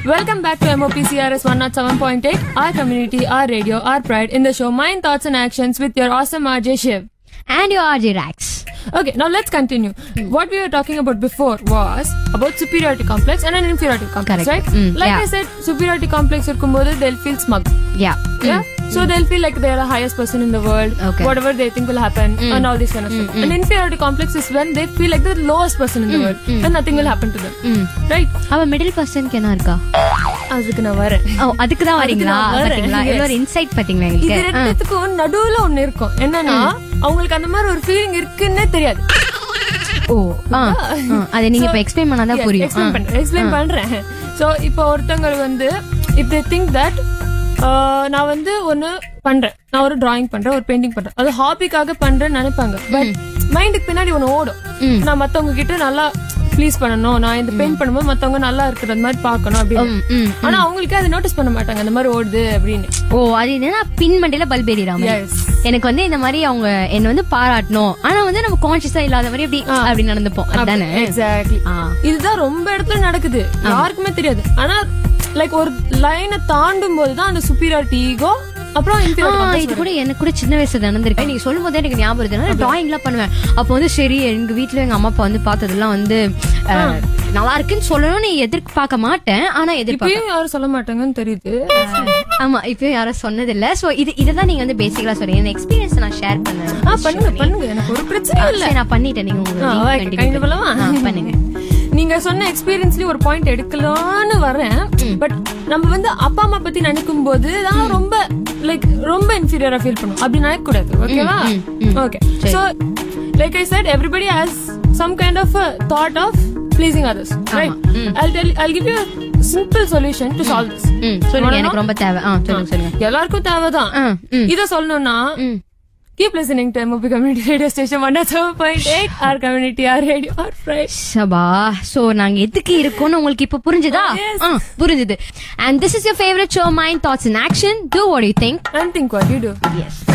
Welcome back to MOPCRS 107.8, our community, our radio, our pride in the show Mind, Thoughts and Actions with your awesome RJ Shiv. And your RJ Rax. Okay, now let's continue. What we were talking about before was about superiority complex and an inferiority complex, Correct. right? Mm, like yeah. I said, superiority complex இருக்கும்போது they'll feel smug. Yeah. Yeah. So they'll feel like they're the highest person in the world. Okay. Whatever they think will happen and all this kind of stuff. An inferiority complex is when they feel like they're the lowest person in the world and nothing will happen to them. ம். Right? அவ middle பர்சனுக்கு என்ன இருக்கா அதுக்கு நான் வரேன் ஓ அதுக்கு தான் வரீங்களா நான் வரேன். பாத்தீங்களா Yes. எவ்வளவு இன்சைட் பாத்தீங்களா இது எங்களுக்கு ரெண்டுத்துக்கும் நடுவுல ஒண்ணு இருக்கும் என்னன்னா அவங்களுக்கு அந்த மாதிரி ஒரு ஃபீலிங் இருக்குன்னே தெரியாது ஓ ஆ ஆ, அதை நீங்க இப்ப எக்ஸ்பிளைன் பண்ணாதான் புரியும் எக்ஸ்பிளைன் பண்றேன் எக்ஸ்பிளைன் பண்றேன் சோ இப்போ ஒருத்தவங்க வந்து இப் தே திங்க் தட் நான் வந்து ஒன்னு பண்றேன் நான் ஒரு டிராயிங் பண்றேன் ஒரு பெயிண்டிங் பண்றேன் அது ஹாபிக்காக பண்றேன்னு நினைப்பாங்க பட் மைண்டுக்கு பின்னாடி ஒன்னு ஓடும் நான் மத்தவங்க கிட்ட நல்லா ப்ளீஸ் பண்ணணும் நான் இந்த பெயிண்ட் பண்ணும்போது மத்தவங்க நல்லா இருக்கிறது மாதிரி பார்க்கணும் அப்படின்னு ம், ம். ஆனா அவங்களுக்கு அதை நோட்டீஸ் பண்ண மாட்டாங்க அந்த மாதிரி ஓடுது அப்படின்னு ஓ அது என்னன்னா பின் மண்டையில பல்பேரி ராமன் Yes. எனக்கு வந்து இந்த மாதிரி அவங்க என்ன வந்து பாராட்டணும் ஆனா வந்து நம்ம கான்சியஸா இல்லாத மாதிரி அப்படி அப்படி நடந்துப்போம் அதுதானே எக்ஸாக்ட்லி ஆ. இதுதான் ரொம்ப இடத்துல நடக்குது யாருக்குமே தெரியாது ஆனா லைக் ஒரு லைனை தாண்டும் போதுதான் அந்த சுப்பீரியாரிட்டி ஈகோ அப்புறம் ஆ, inferiority complex இது கூட எனக்கு கூட சின்ன வயசுல நடந்திருக்கு நீங்க சொல்லும் போதே எனக்கு ஞாபகம் வருது நான் டிராயிங் எல்லாம் பண்ணுவேன் அப்போ வந்து சரி எங்க வீட்ல எங்க அம்மா அப்பா வந்து பார்த்ததெல்லாம் வந்து அஹ், நல்லா இருக்குன்னு சொல்லணும்னு எதிர்பார்க்க மாட்டேன் ஆனா எதிர்பார்க்க இப்பயும் யாரும் சொல்ல மாட்டாங்கன்னு தெரியுது ஆமா இப்பயும் யாரும் சொன்னதில்ல சோ இது இததான் நீங்க வந்து பேசிக்கலா சொல்றீங்க இந்த எக்ஸ்பீரியன்ஸ் நான் ஷேர் பண்ணேன் ஆ பண்ணுங்க பண்ணுங்க எனக்கு ஒரு பிரச்சனையும் இல்ல சரி, நான் பண்ணிட்டேன் நீங்க உங்க ஆ, link okay, continue kind of பண்ணுங்க. பண்ணலாமா? ஆ, பண்ணுங்க நீங்க சொன்ன எக்ஸ்பீரியன்ஸ்லயும் ஒரு பாயிண்ட் எடுக்கலாம்னு வரேன் பட் நம்ம வந்து அப்பா அம்மா பத்தி நினைக்கும் போது தான் ரொம்ப லைக் ரொம்ப இன்ஃபீரியரா ஃபீல் பண்ணும் அப்படி நினைக்க கூடாது ஓகேவா okay so like I said everybody has some kind of thought of pleasing others right I'll tell I'll give you a simple solution to solve this ம் சொல்லுங்க எனக்கு ரொம்ப தேவை ஆ சொல்லுங்க சொல்லுங்க எல்லாருக்கும் தேவைதான் ஆ, ம். இத சொல்லணும்னா ம். keep listening to MOP community radio station 107.8 our community our radio our friends சபா சோ நாங்க எதுக்கு இருக்கோம்னு உங்களுக்கு இப்ப புரிஞ்சுதா Yes. ஆ, புரிஞ்சுது and this is your favourite show mind thoughts in action do what you think and think what you do S